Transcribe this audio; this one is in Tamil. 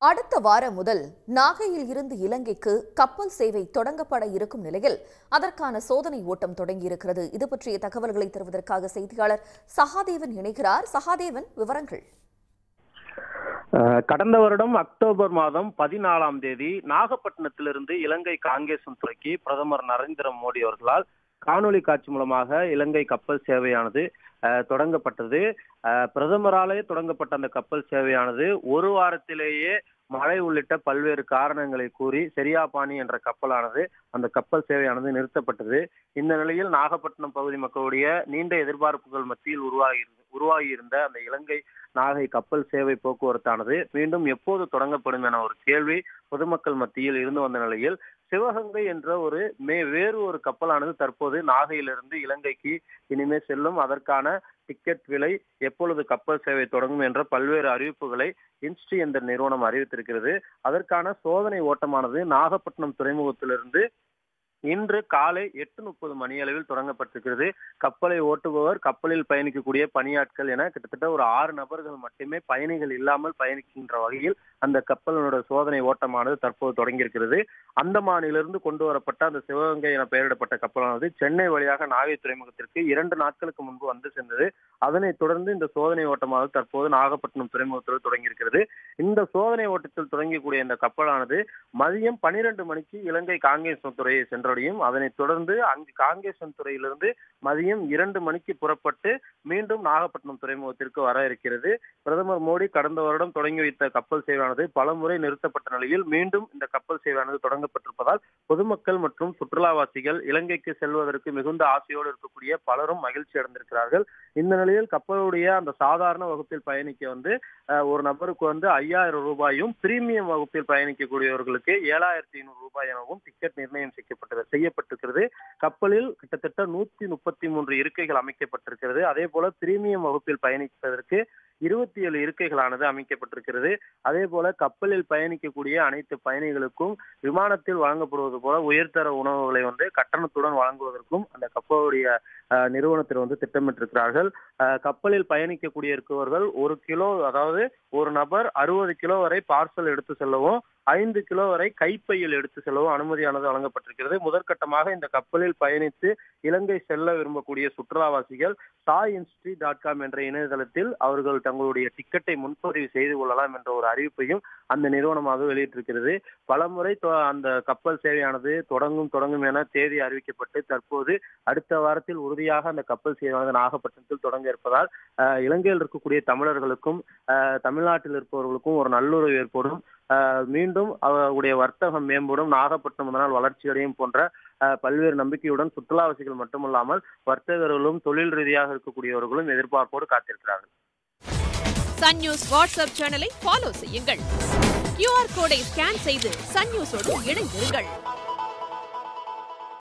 அடுத்த வாரம் முதல் நாகையில் இருந்து இலங்கைக்கு கப்பல் சேவை தொடங்கப்பட இருக்கும் நிலையில் அதற்கான சோதனை ஓட்டம் தொடங்கியிருக்கிறது இது பற்றிய தகவல்களை தருவதற்காக செய்தியாளர் சகாதேவன் இணைகிறார் சகாதேவன் விவரங்கள் அஹ், கடந்த வருடம் அக்டோபர் மாதம் பதினாலாம் தேதி நாகப்பட்டினத்திலிருந்து இலங்கை காங்கேசன் துறைக்கு பிரதமர் நரேந்திர மோடி அவர்களால் காணொளி காட்சி மூலமாக இலங்கை கப்பல் சேவையானது அஹ், தொடங்கப்பட்டது அஹ், பிரதமராலே தொடங்கப்பட்ட அந்த கப்பல் சேவையானது ஒரு வாரத்திலேயே மழை உள்ளிட்ட பல்வேறு காரணங்களை கூறி செரியாபாணி என்ற கப்பலானது அந்த கப்பல் சேவையானது நிறுத்தப்பட்டது இந்த நிலையில் நாகப்பட்டினம் பகுதி மக்களுடைய நீண்ட எதிர்பார்ப்புகள் மத்தியில் உருவாகி உருவாகியிருந்த அந்த இலங்கை நாகை கப்பல் சேவை போக்குவரத்தானது மீண்டும் எப்போது தொடங்கப்படும் என ஒரு கேள்வி பொதுமக்கள் மத்தியில் இருந்து வந்த நிலையில் சிவகங்கை என்ற ஒரு மே வேறு ஒரு கப்பலானது தற்போது நாகையிலிருந்து இலங்கைக்கு இனிமே செல்லும் அதற்கான டிக்கெட் விலை எப்பொழுது கப்பல் சேவை தொடங்கும் என்ற பல்வேறு அறிவிப்புகளை இன்ஸ்டி என்ற நிறுவனம் அறிவித்திருக்கிறது அதற்கான சோதனை ஓட்டமானது நாகப்பட்டினம் துறைமுகத்திலிருந்து இன்று காலை எட்டு முப்பது மணி அளவில் தொடங்கப்பட்டிருக்கிறது கப்பலை ஓட்டுபவர் கப்பலில் பயணிக்கக்கூடிய பணியாட்கள் என கிட்டத்தட்ட ஒரு ஆறு நபர்கள் மட்டுமே பயணிகள் இல்லாமல் பயணிக்கின்ற வகையில் அந்த கப்பலினோட சோதனை ஓட்டமானது தற்போது தொடங்கியிருக்கிறது அந்தமானிலிருந்து கொண்டு வரப்பட்ட அந்த சிவகங்கை என பெயரிடப்பட்ட கப்பலானது சென்னை வழியாக நாகை துறைமுகத்திற்கு இரண்டு நாட்களுக்கு முன்பு வந்து சென்றது அதனைத் தொடர்ந்து இந்த சோதனை ஓட்டமானது தற்போது நாகப்பட்டினம் துறைமுகத்தில் தொடங்கியிருக்கிறது இந்த சோதனை ஓட்டத்தில் தொடங்கக்கூடிய இந்த கப்பலானது மதியம் பனிரெண்டு மணிக்கு இலங்கை காங்கேசன் துறையை சென்றடையும் அதனைத் தொடர்ந்து அங்கு காங்கேசன் துறையிலிருந்து மதியம் இரண்டு மணிக்கு புறப்பட்டு மீண்டும் நாகப்பட்டினம் துறைமுகத்திற்கு வர இருக்கிறது பிரதமர் மோடி கடந்த வருடம் தொடங்கி வைத்த கப்பல் சேவையானது பலமுறை நிறுத்தப்பட்ட நிலையில் மீண்டும் இந்த கப்பல் சேவையானது தொடங்கப்பட்டிருப்பதால் பொதுமக்கள் மற்றும் சுற்றுலாவாசிகள் இலங்கைக்கு செல்வதற்கு மிகுந்த ஆசையோடு இருக்கக்கூடிய பலரும் மகிழ்ச்சி அடைந்திருக்கிறார்கள் இந்த நிலையில் கப்பலுடைய அந்த சாதாரண வகுப்பில் பயணிக்க வந்து அஹ், ஒரு நபருக்கு வந்து ஐயாயிரம் ரூபாயும் பிரீமியம் வகுப்பில் பயணிக்கக்கூடியவர்களுக்கு ஏழாயிரத்தி ஐநூறு ரூபாய் எனவும் டிக்கெட் நிர்ணயம் செய்யப்பட்டது செய்யப்பட்டிருக்கிறது கப்பலில் கிட்டத்தட்ட நூத்தி முப்பத்தி மூன்று இருக்கைகள் அமைக்கப்பட்டிருக்கிறது அதே போல பிரீமியம் வகுப்பில் பயணிப்பதற்கு இருபத்தி ஏழு இருக்கைகளானது அமைக்கப்பட்டிருக்கிறது அதே போல கப்பலில் பயணிக்கக்கூடிய அனைத்து பயணிகளுக்கும் விமானத்தில் வழங்கப்படுவது போல உயர்தர உணவுகளை வந்து கட்டணத்துடன் வழங்குவதற்கும் அந்த கப்பலுடைய அஹ், நிறுவனத்தில் வந்து திட்டமிட்டிருக்கிறார்கள் அஹ், கப்பலில் பயணிக்கக்கூடிய இருக்கவர்கள் ஒரு கிலோ அதாவது ஒரு நபர் அறுபது கிலோ வரை பார்சல் எடுத்து செல்லவும் ஐந்து கிலோ வரை கைப்பையில் எடுத்து செல்லவும் அனுமதியானது வழங்கப்பட்டிருக்கிறது முதற்கட்டமாக இந்த கப்பலில் பயணித்து இலங்கை செல்ல விரும்பக்கூடிய சுற்றுலாவாசிகள் சாய் இன்ஸ்டி டாட் காம் என்ற இணையதளத்தில் அவர்கள் தங்களுடைய டிக்கெட்டை முன்பதிவு செய்து கொள்ளலாம் என்ற ஒரு அறிவிப்பையும் அந்த நிறுவனமாக வெளியிட்டிருக்கிறது பலமுறை தொ- அந்த கப்பல் சேவையானது தொடங்கும் தொடங்கும் என தேதி அறிவிக்கப்பட்டு தற்போது அடுத்த வாரத்தில் உறுதியாக அந்த கப்பல் சேவையானது நாகப்பட்டினத்தில் தொடங்க இருப்பதால் அஹ், இலங்கையில் இருக்கக்கூடிய தமிழர்களுக்கும் அஹ், தமிழ்நாட்டில் இருப்பவர்களுக்கும் ஒரு நல்லுறவு ஏற்படும் அஹ், மீண்டும் அவருடைய வர்த்தகம் மேம்படும் நாகப்பட்டினம் இதனால் வளர்ச்சியடையும் போன்ற அஹ், பல்வேறு நம்பிக்கையுடன் சுற்றுலாவாசிகள் மட்டுமல்லாமல் வர்த்தகர்களும் தொழில் ரீதியாக இருக்கக்கூடியவர்களும் எதிர்பார்ப்போடு காத்திருக்கிறார்கள் சன் நியூஸ் வாட்ஸ்அப் சேனலை ஃபாலோ செய்யுங்கள் கியூஆர் கோடை ஸ்கேன் செய்து சன் நியூஸோடு இணைந்திருங்கள்